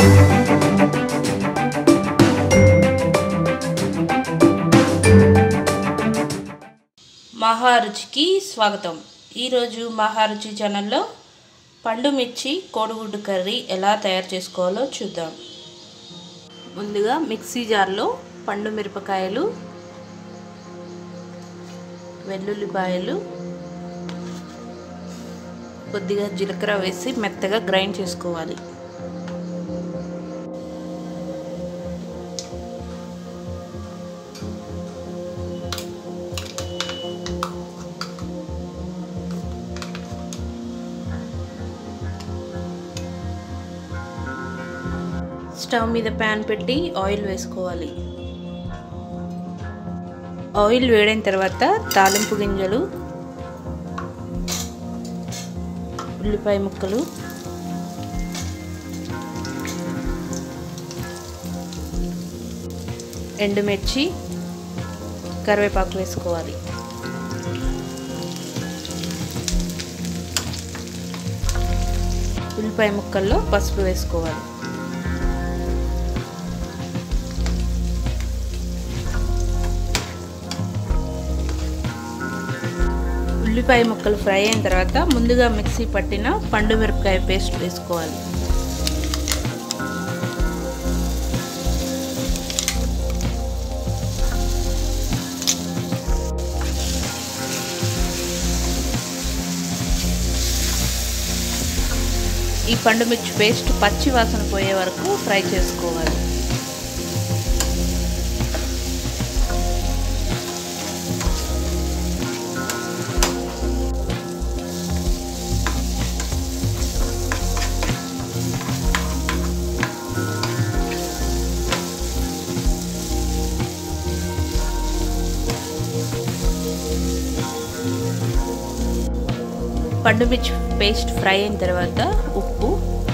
మహారుచికి స్వాగతం ఈరోజు మహారుచి ఛానల్లో పండు మిర్చి కోడిగుడ్డు కర్రీ ఎలా తయారు చేసుకోవాలో చూద్దాం ముందుగా మిక్సీ జార్లో పండు మిరపకాయలు వెల్లుల్లిపాయలు కొద్దిగా జీలకర్ర వేసి మెత్తగా గ్రైండ్ చేసుకోవాలి స్టవ్ మీద ప్యాన్ పెట్టి ఆయిల్ వేసుకోవాలి ఆయిల్ వేడైన తర్వాత తాలింపు గింజలు ఉల్లిపాయ ముక్కలు ఎండుమిర్చి కరివేపాకు వేసుకోవాలి ఉల్లిపాయ ముక్కల్లో పసుపు వేసుకోవాలి ఉల్లిపాయ ముక్కలు ఫ్రై అయిన తర్వాత ముందుగా మిక్సీ పట్టిన పండు మిరపకాయ పేస్ట్ వేసుకోవాలి ఈ పండు మిర్చి పేస్ట్ పచ్చి వాసన పోయే వరకు ఫ్రై చేసుకోవాలి పండు మిర్చి పేస్ట్ ఫ్రై అయిన తర్వాత ఉప్పు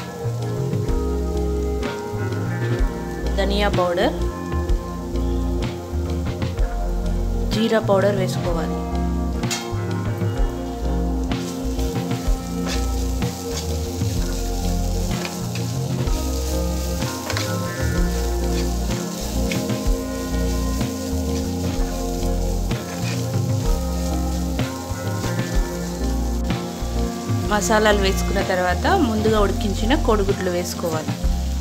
ధనియా పౌడర్ జీరా పౌడర్ వేసుకోవాలి మసాలాలు వేసుకున్న తర్వాత ముందుగా ఉడికించిన కోడిగుడ్లు వేసుకోవాలి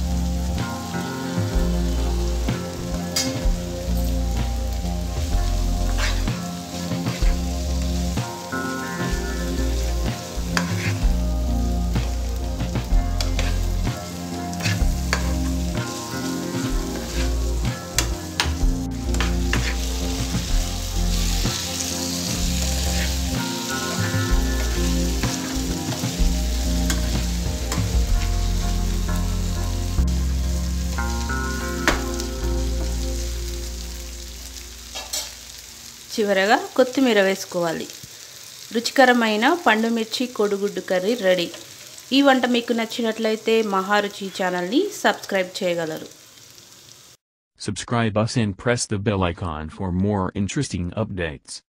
చివరగా కొత్తిమీర వేసుకోవాలి రుచికరమైన పండు మిర్చి కోడిగుడ్డు కర్రీ రెడీ ఈ వంట మీకు నచ్చినట్లయితే మహారుచి ఛానల్ని సబ్స్క్రైబ్ చేయగలరు Subscribe us and press the bell icon for more interesting updates.